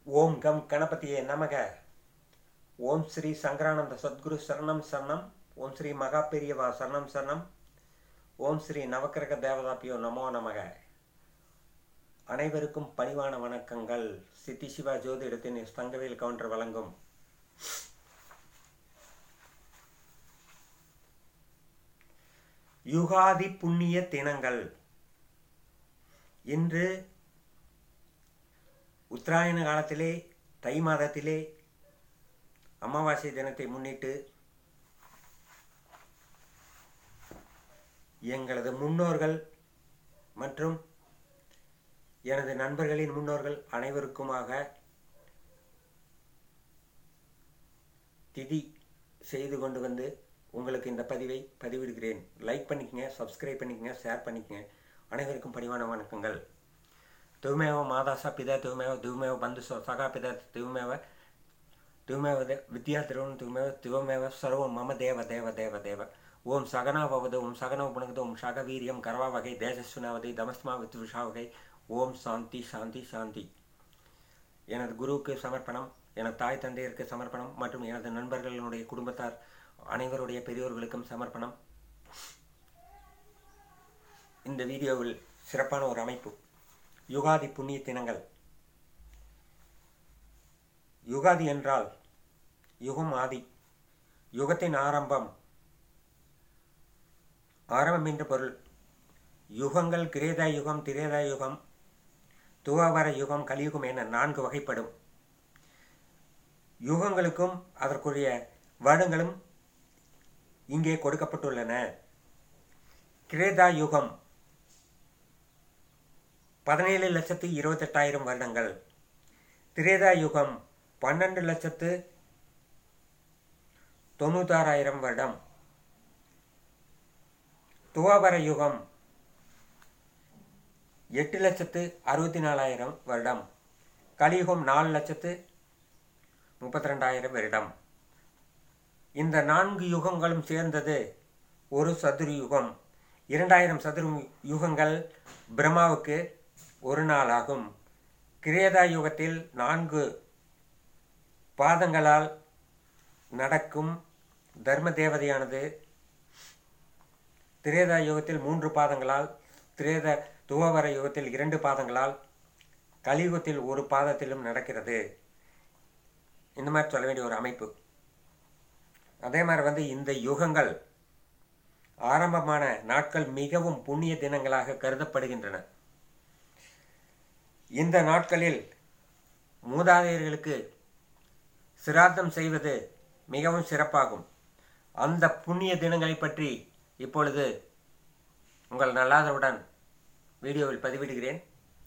ஓம் come கணபதியே நமக ஓம் ஸ்ரீ சங்கரானந்த சத்குரு சரணம் சரணம் ஓம் ஸ்ரீ மகா பெரியவா சரணம் சரணம் ஓம் ஸ்ரீ நவக்கிரக தேவதாப்பியோ நமோ நமக அனைவருக்கும் பணிவான வணக்கங்கள் சித்தி சிவா ஜோதிடத்தின் தங்கவேல் கவுண்டர் வழங்கும் யுகாதி புண்ணிய தினங்கள் இன்று உத்தராயண காலத்திலே தை மாதத்திலே அமாவாசை தினத்தை முன்னிட்டு எங்களது முன்னோர்கள் மற்றும் எனது நண்பர்களின் முன்னோர்கள் அனைவருக்குமாக திதி செய்து கொண்டு வந்து உங்களுக்கு இந்த பதிவை பதிவிடுகிறேன் லைக் பண்ணிக்கங்க சப்ஸ்கிரைப் பண்ணிக்கங்க ஷேர் பண்ணிக்கங்க அனைவருக்கும் பணிவான வணக்கங்கள் துவமேவ மாதாசா பிதா துவமேவ துவமேவ பந்து சகா பிதா துவமேவ துவமேவ வித்யா திருவன் துவமேவ துவமேவ சர்வம் மம தேவ தேவ தேவ தேவ ஓம் சகனா பவது ஓம் சகனோ புனகது ஓம் சக வீரியம் கரவா வகை தேஜஸ்வினாவதை தமஸ்மா வித்விஷா வகை ஓம் சாந்தி சாந்தி சாந்தி எனது குருவுக்கு சமர்ப்பணம் எனது தாய் தந்தையருக்கு சமர்ப்பணம் மற்றும் எனது நண்பர்களுடைய குடும்பத்தார் அனைவருடைய பெரியோர்களுக்கும் சமர்ப்பணம் இந்த வீடியோவில் சிறப்பான ஒரு அமைப்பு யுகாதி புண்ணிய தினங்கள் யுகாதி என்றால் யுகம் ஆதி யுகத்தின் ஆரம்பம் ஆரம்பம் என்ற பொருள் யுகங்கள் கிரேதா யுகம் திரேதா யுகம் துவாவர யுகம் கலியுகம் என நான்கு வகைப்படும் யுகங்களுக்கும் அதற்குரிய வருடங்களும் இங்கே கொடுக்கப்பட்டுள்ளன கிரேதா யுகம் பதினேழு லட்சத்து இருபத்தெட்டாயிரம் வருடங்கள் திரேதா யுகம் பன்னெண்டு லட்சத்து தொண்ணூத்தாறாயிரம் வருடம் துவாபர யுகம் எட்டு லட்சத்து அறுபத்தி நாலாயிரம் வருடம் கலியுகம் நாலு லட்சத்து முப்பத்தி ரெண்டாயிரம் வருடம் இந்த நான்கு யுகங்களும் சேர்ந்தது ஒரு சதுர யுகம் இரண்டாயிரம் சதுர யுகங்கள் பிரம்மாவுக்கு ஒரு நாள் ஆகும் கிரேதா யுகத்தில் நான்கு பாதங்களால் நடக்கும் தர்ம தேவதையானது திரேதா யுகத்தில் மூன்று பாதங்களால் திரேத துவவர யுகத்தில் இரண்டு பாதங்களால் கலியுகத்தில் ஒரு பாதத்திலும் நடக்கிறது இந்த மாதிரி சொல்ல வேண்டிய ஒரு அமைப்பு அதே மாதிரி வந்து இந்த யுகங்கள் ஆரம்பமான நாட்கள் மிகவும் புண்ணிய தினங்களாக கருதப்படுகின்றன இந்த நாட்களில் மூதாதையர்களுக்கு சிராத்தம் செய்வது மிகவும் சிறப்பாகும் அந்த புண்ணிய தினங்களை பற்றி இப்பொழுது உங்கள் நல்லாதவுடன் வீடியோவில் பதிவிடுகிறேன்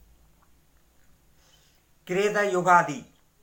கிரேத யுகாதி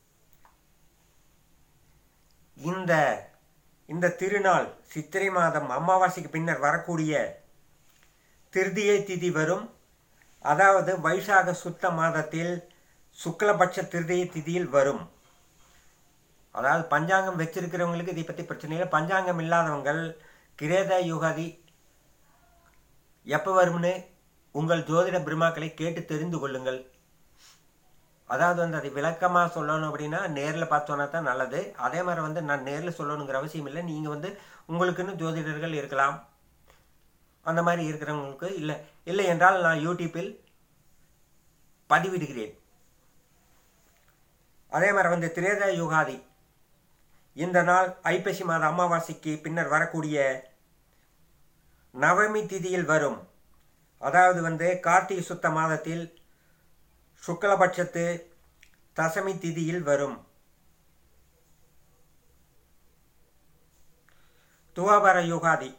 இந்த இந்த திருநாள் சித்திரை மாதம் அமாவாசைக்கு பின்னர் வரக்கூடிய திருதியை திதி வரும் அதாவது வைசாக சுத்த மாதத்தில் சுக்லபட்ச திருதியை திதியில் வரும் அதாவது பஞ்சாங்கம் வச்சிருக்கிறவங்களுக்கு இதை பற்றி பிரச்சனை இல்லை பஞ்சாங்கம் இல்லாதவங்கள் கிரேத யுகாதி எப்போ வரும்னு உங்கள் ஜோதிட பிரம்மாக்களை கேட்டு தெரிந்து கொள்ளுங்கள் அதாவது வந்து அதை விளக்கமாக சொல்லணும் அப்படின்னா நேரில் பார்த்தோன்னா தான் நல்லது அதே மாதிரி வந்து நான் நேரில் சொல்லணுங்கிற அவசியம் இல்லை நீங்கள் வந்து உங்களுக்குன்னு ஜோதிடர்கள் இருக்கலாம் அந்த மாதிரி இருக்கிறவங்களுக்கு இல்லை இல்லை என்றால் நான் யூடியூப்பில் பதிவிடுகிறேன் அதே மாதிரி வந்து திரேதா யுகாதி இந்த நாள் ஐப்பசி மாத அமாவாசைக்கு பின்னர் வரக்கூடிய நவமி திதியில் வரும் அதாவது வந்து கார்த்திகை சுத்த மாதத்தில் சுக்லபட்சத்து தசமி திதியில் வரும் துவாபர யுகாதி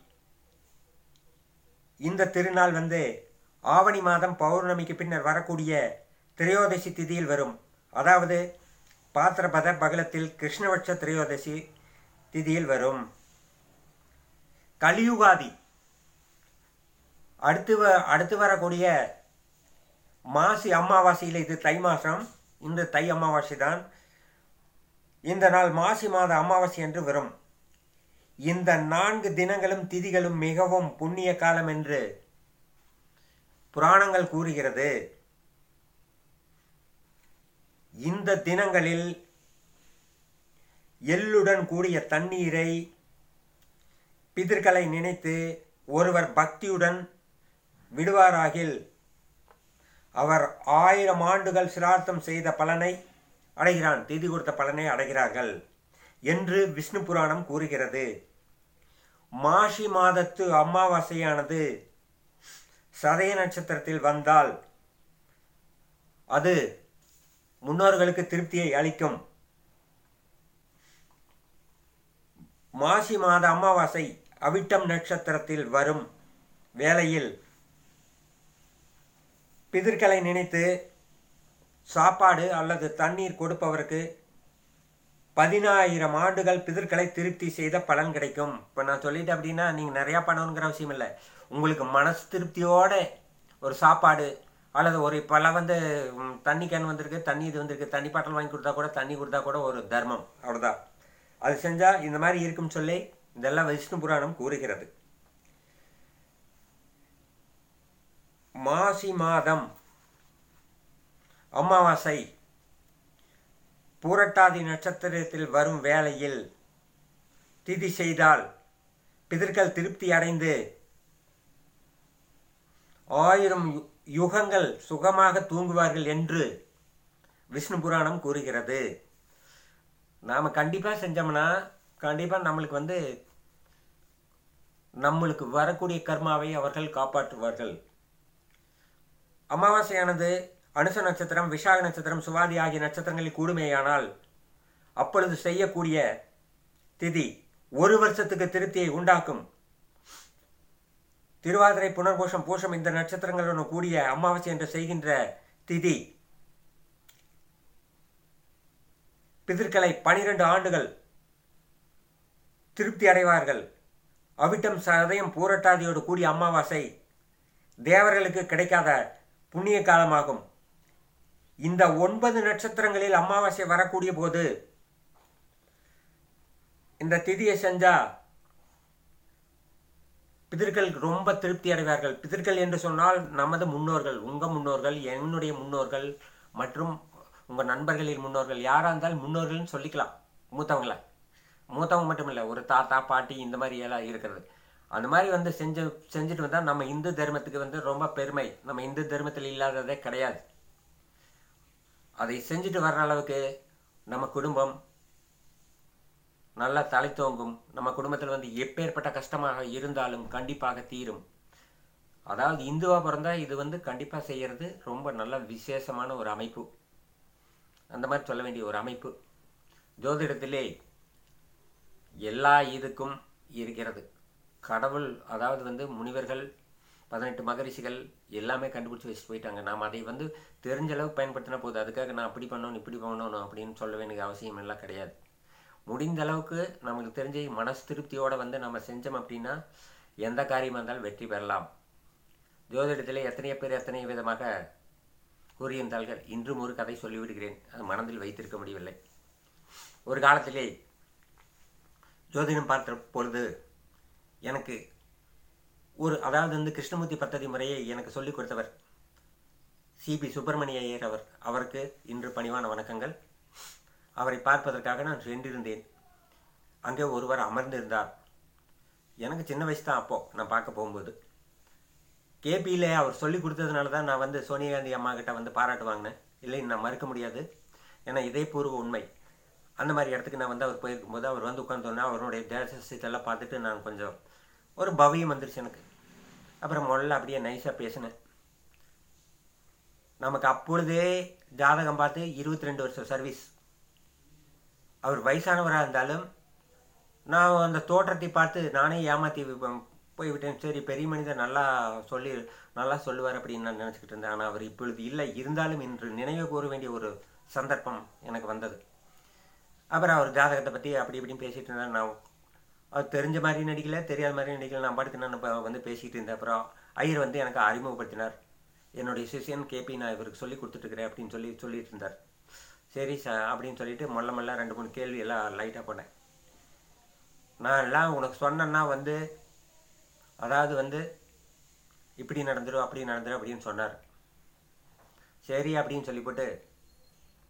இந்த திருநாள் வந்து ஆவணி மாதம் பௌர்ணமிக்கு பின்னர் வரக்கூடிய திரையோதசி திதியில் வரும் அதாவது பாத்திரபத பகலத்தில் கிருஷ்ணபட்ச திரையோதசி திதியில் வரும் கலியுகாதி அடுத்து அடுத்து வரக்கூடிய மாசி அமாவாசையில் இது தை மாதம் இந்த தை அமாவாசை தான் இந்த நாள் மாசி மாத அமாவாசை என்று வரும் இந்த நான்கு தினங்களும் திதிகளும் மிகவும் புண்ணிய காலம் என்று புராணங்கள் கூறுகிறது இந்த தினங்களில் எள்ளுடன் கூடிய தண்ணீரை பிதர்களை நினைத்து ஒருவர் பக்தியுடன் விடுவாராகில் அவர் ஆயிரம் ஆண்டுகள் சிரார்த்தம் செய்த பலனை அடைகிறான் திதி கொடுத்த பலனை அடைகிறார்கள் என்று விஷ்ணு புராணம் கூறுகிறது மாசி மாதத்து அமாவாசையானது சதய நட்சத்திரத்தில் வந்தால் அது முன்னோர்களுக்கு திருப்தியை அளிக்கும் மாசி மாத அமாவாசை அவிட்டம் நட்சத்திரத்தில் வரும் வேளையில் பிதர்களை நினைத்து சாப்பாடு அல்லது தண்ணீர் கொடுப்பவருக்கு பதினாயிரம் ஆண்டுகள் பிதர்களை திருப்தி செய்த பலன் கிடைக்கும் இப்போ நான் சொல்லிட்டேன் அப்படின்னா நீங்கள் நிறையா பண்ணணுங்கிற அவசியம் இல்லை உங்களுக்கு மனசு திருப்தியோட ஒரு சாப்பாடு அல்லது ஒரு இப்போல்லாம் வந்து ம், தண்ணி கேன் வந்திருக்கு தண்ணி இது வந்திருக்கு தண்ணி பாட்டில் வாங்கி கொடுத்தா கூட தண்ணி கொடுத்தா கூட ஒரு தர்மம் அவ்வளோதான் அது செஞ்சால் இந்த மாதிரி இருக்கும்னு சொல்லி இதெல்லாம் விஷ்ணு புராணம் கூறுகிறது மாசி மாதம் அமாவாசை பூரட்டாதி நட்சத்திரத்தில் வரும் வேளையில் திதி செய்தால் பிதர்கள் திருப்தி அடைந்து ஆயிரம் யு- யுகங்கள் சுகமாக தூங்குவார்கள் என்று விஷ்ணு புராணம் கூறுகிறது நாம் கண்டிப்பாக செஞ்சோம்னா கண்டிப்பாக நம்மளுக்கு வந்து நம்மளுக்கு வரக்கூடிய கர்மாவை அவர்கள் காப்பாற்றுவார்கள் அமாவாசையானது அனுச நட்சத்திரம் விஷாக நட்சத்திரம் சுவாதி ஆகிய நட்சத்திரங்களில் கூடுமேயானால் அப்பொழுது செய்யக்கூடிய திதி ஒரு வருஷத்துக்கு திருப்தியை உண்டாக்கும் திருவாதிரை புனர்பூஷம் பூஷம் இந்த நட்சத்திரங்களுடன் கூடிய அமாவாசை என்று செய்கின்ற திதி பிதர்களை பனிரெண்டு ஆண்டுகள் திருப்தி அடைவார்கள் அவிட்டம் சதயம் பூரட்டாதியோடு கூடிய அமாவாசை தேவர்களுக்கு கிடைக்காத புண்ணிய காலமாகும் இந்த ஒன்பது நட்சத்திரங்களில் அமாவாசை வரக்கூடிய போது இந்த திதியை செஞ்சா பிதர்கள் ரொம்ப திருப்தி அடைவார்கள் பிதர்கள் என்று சொன்னால் நமது முன்னோர்கள் உங்க முன்னோர்கள் என்னுடைய முன்னோர்கள் மற்றும் உங்க நண்பர்களின் முன்னோர்கள் யாரா இருந்தாலும் முன்னோர்கள்னு சொல்லிக்கலாம் மூத்தவங்கள மூத்தவங்க மட்டும் இல்லை ஒரு தாத்தா பாட்டி இந்த மாதிரி எல்லாம் இருக்கிறது அந்த மாதிரி வந்து செஞ்சு செஞ்சுட்டு வந்தால் நம்ம இந்து தர்மத்துக்கு வந்து ரொம்ப பெருமை நம்ம இந்து தர்மத்தில் இல்லாததே கிடையாது அதை செஞ்சுட்டு வர்ற அளவுக்கு நம்ம குடும்பம் நல்லா தலை தோங்கும் நம்ம குடும்பத்தில் வந்து எப்பேற்பட்ட கஷ்டமாக இருந்தாலும் கண்டிப்பாக தீரும் அதாவது இந்துவா பிறந்தா இது வந்து கண்டிப்பாக செய்யறது ரொம்ப நல்ல விசேஷமான ஒரு அமைப்பு அந்த மாதிரி சொல்ல வேண்டிய ஒரு அமைப்பு ஜோதிடத்திலே எல்லா இதுக்கும் இருக்கிறது கடவுள் அதாவது வந்து முனிவர்கள் பதினெட்டு மகரிஷிகள் எல்லாமே கண்டுபிடிச்சி வச்சுட்டு போயிட்டாங்க நாம் அதை வந்து தெரிஞ்ச அளவுக்கு பயன்படுத்தினா போதும் அதுக்காக நான் அப்படி பண்ணணும் இப்படி பண்ணணும் அப்படின்னு சொல்ல வேண்டிய அவசியம் எல்லாம் கிடையாது முடிந்த அளவுக்கு நமக்கு தெரிஞ்ச மனசு திருப்தியோட வந்து நம்ம செஞ்சோம் அப்படின்னா எந்த காரியமாக இருந்தாலும் வெற்றி பெறலாம் ஜோதிடத்திலே எத்தனையோ பேர் எத்தனை விதமாக கூறியிருந்தார்கள் இன்றும் ஒரு கதை சொல்லிவிடுகிறேன் அது மனதில் வைத்திருக்க முடியவில்லை ஒரு காலத்திலே ஜோதிடம் பார்த்த பொழுது எனக்கு ஒரு அதாவது வந்து கிருஷ்ணமூர்த்தி பத்ததி முறையை எனக்கு சொல்லிக் கொடுத்தவர் சிபி சுப்பிரமணிய ஐயர் அவர் அவருக்கு இன்று பணிவான வணக்கங்கள் அவரை பார்ப்பதற்காக நான் சென்றிருந்தேன் அங்கே ஒருவர் அமர்ந்திருந்தார் எனக்கு சின்ன வயசு தான் அப்போது நான் பார்க்க போகும்போது கேபியில் அவர் சொல்லி கொடுத்ததுனால தான் நான் வந்து சோனியா காந்தி அம்மா கிட்ட வந்து பாராட்டு வாங்கினேன் இல்லை நான் மறுக்க முடியாது ஏன்னா இதே பூர்வ உண்மை அந்த மாதிரி இடத்துக்கு நான் வந்து அவர் போயிருக்கும்போது அவர் வந்து உட்காந்தோன்னா அவருடைய தேசத்தெல்லாம் பார்த்துட்டு நான் கொஞ்சம் ஒரு பவியம் வந்துருச்சு எனக்கு அப்புறம் முதல்ல அப்படியே நைஸாக பேசினேன் நமக்கு அப்பொழுதே ஜாதகம் பார்த்து இருபத்தி ரெண்டு வருஷம் சர்வீஸ் அவர் வயசானவராக இருந்தாலும் நான் அந்த தோற்றத்தை பார்த்து நானே ஏமாற்றி போய்விட்டேன் சரி பெரிய மனிதர் நல்லா சொல்லி நல்லா சொல்லுவார் அப்படின்னு நான் நினச்சிக்கிட்டு இருந்தேன் ஆனால் அவர் இப்பொழுது இல்லை இருந்தாலும் இன்று நினைவு கூற வேண்டிய ஒரு சந்தர்ப்பம் எனக்கு வந்தது அப்புறம் அவர் ஜாதகத்தை பற்றி அப்படி இப்படின்னு பேசிகிட்டு இருந்தேன் நான் அவர் தெரிஞ்ச மாதிரி நடிக்கல தெரியாத மாதிரி நடிக்கல நான் பாட்டுக்கு நான் இப்போ வந்து பேசிகிட்டு இருந்தேன் அப்புறம் ஐயர் வந்து எனக்கு அறிமுகப்படுத்தினார் என்னுடைய சிஷியன் கேபி நான் இவருக்கு சொல்லி கொடுத்துட்ருக்கிறேன் அப்படின்னு சொல்லி சொல்லிட்டு இருந்தார் சரி ச அப்படின்னு சொல்லிட்டு மொல்ல மொல்ல ரெண்டு மூணு கேள்வி எல்லாம் லைட்டாக பண்ணேன் நான் எல்லாம் உனக்கு சொன்னேன்னா வந்து அதாவது வந்து இப்படி நடந்துடும் அப்படி நடந்துடும் அப்படின்னு சொன்னார் சரி அப்படின்னு சொல்லி போட்டு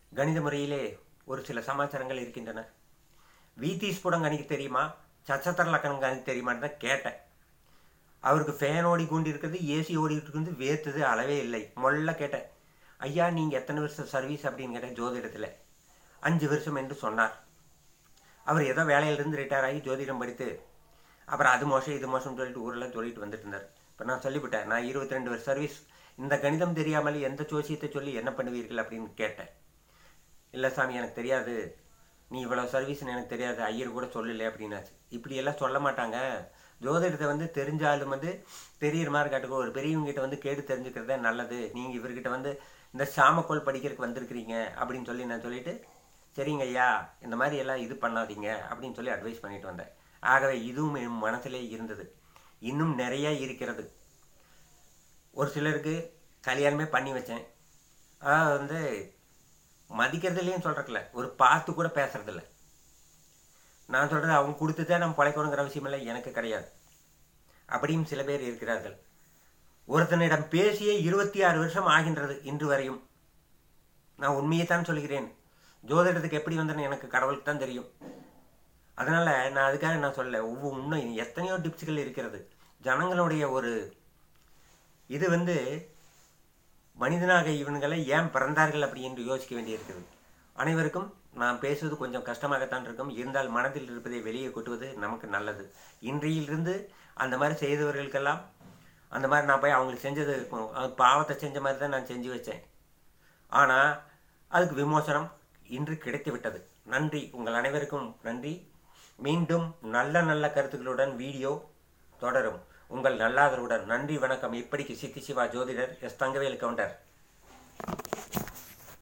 கணித முறையிலே ஒரு சில சமாச்சாரங்கள் இருக்கின்றன வீத்தி ஸ்புடம் கணிக்க தெரியுமா சச்சத்திர லக்கணம் கணிக்க தெரியுமான்னு தான் கேட்டேன் அவருக்கு ஃபேன் ஓடி கொண்டு இருக்கிறது ஏசி ஓடிட்டு இருக்குது வேர்த்தது அளவே இல்லை மொல்ல கேட்டேன் ஐயா நீங்கள் எத்தனை வருஷம் சர்வீஸ் அப்படின்னு கேட்டேன் ஜோதிடத்தில் அஞ்சு வருஷம் என்று சொன்னார் அவர் ஏதோ வேலையிலிருந்து ரிட்டையர் ஆகி ஜோதிடம் படித்து அப்புறம் அது மோசம் இது மோசம்னு சொல்லிட்டு ஊரில் சொல்லிட்டு வந்துட்டு இருந்தார் இப்போ நான் சொல்லிவிட்டேன் நான் இருபத்தி ரெண்டு வருஷம் சர்வீஸ் இந்த கணிதம் தெரியாமல் எந்த ஜோசியத்தை சொல்லி என்ன பண்ணுவீர்கள் அப்படின்னு கேட்டேன் இல்லை சாமி எனக்கு தெரியாது நீ இவ்வளோ சர்வீஸ்னு எனக்கு தெரியாது ஐயர் கூட சொல்லலை அப்படின்னாச்சு இப்படியெல்லாம் சொல்ல மாட்டாங்க ஜோதிடத்தை வந்து தெரிஞ்சாலும் வந்து தெரியுற மாதிரி காட்டுக்கோ ஒரு பெரியவங்ககிட்ட வந்து கேட்டு தெரிஞ்சுக்கிறதே நல்லது நீங்கள் இவர்கிட்ட வந்து இந்த சாமக்கோள் படிக்கிறதுக்கு வந்திருக்கிறீங்க அப்படின்னு சொல்லி நான் சொல்லிட்டு சரிங்க ஐயா இந்த மாதிரி எல்லாம் இது பண்ணாதீங்க அப்படின்னு சொல்லி அட்வைஸ் பண்ணிட்டு வந்தேன் ஆகவே இதுவும் என் மனசிலே இருந்தது இன்னும் நிறைய இருக்கிறது ஒரு சிலருக்கு கல்யாணமே பண்ணி வச்சேன் அதாவது வந்து மதிக்கிறதுலேயும் சொல்கிறக்கில்ல ஒரு பார்த்து கூட பேசுறதில்ல நான் சொல்கிறது அவங்க கொடுத்துதான் நம்ம பழைக்கணுங்கிற அவசியம் இல்லை எனக்கு கிடையாது அப்படியும் சில பேர் இருக்கிறார்கள் ஒருத்தனிடம் பேசியே இருபத்தி ஆறு வருஷம் ஆகின்றது இன்று வரையும் நான் உண்மையை தான் சொல்கிறேன் ஜோதிடத்துக்கு எப்படி வந்தேன்னு எனக்கு கடவுளுக்கு தான் தெரியும் அதனால் நான் அதுக்காக நான் சொல்ல ஒவ்வொரு இன்னும் எத்தனையோ டிப்ஸுகள் இருக்கிறது ஜனங்களுடைய ஒரு இது வந்து மனிதனாக இவன்களை ஏன் பிறந்தார்கள் அப்படி என்று யோசிக்க வேண்டியிருக்கிறது அனைவருக்கும் நான் பேசுவது கொஞ்சம் கஷ்டமாகத்தான் இருக்கும் இருந்தால் மனதில் இருப்பதை வெளியே கொட்டுவது நமக்கு நல்லது இன்றையிலிருந்து அந்த மாதிரி செய்தவர்களுக்கெல்லாம் அந்த மாதிரி நான் போய் அவங்களுக்கு செஞ்சது பாவத்தை செஞ்ச மாதிரி தான் நான் செஞ்சு வச்சேன் ஆனால் அதுக்கு விமோசனம் இன்று கிடைத்து விட்டது நன்றி உங்கள் அனைவருக்கும் நன்றி மீண்டும் நல்ல நல்ல கருத்துக்களுடன் வீடியோ தொடரும் உங்கள் நல்லாதருடன் நன்றி வணக்கம் இப்படிக்கு சித்தி சிவா ஜோதிடர் எஸ் தங்கவேல் கவுண்டர்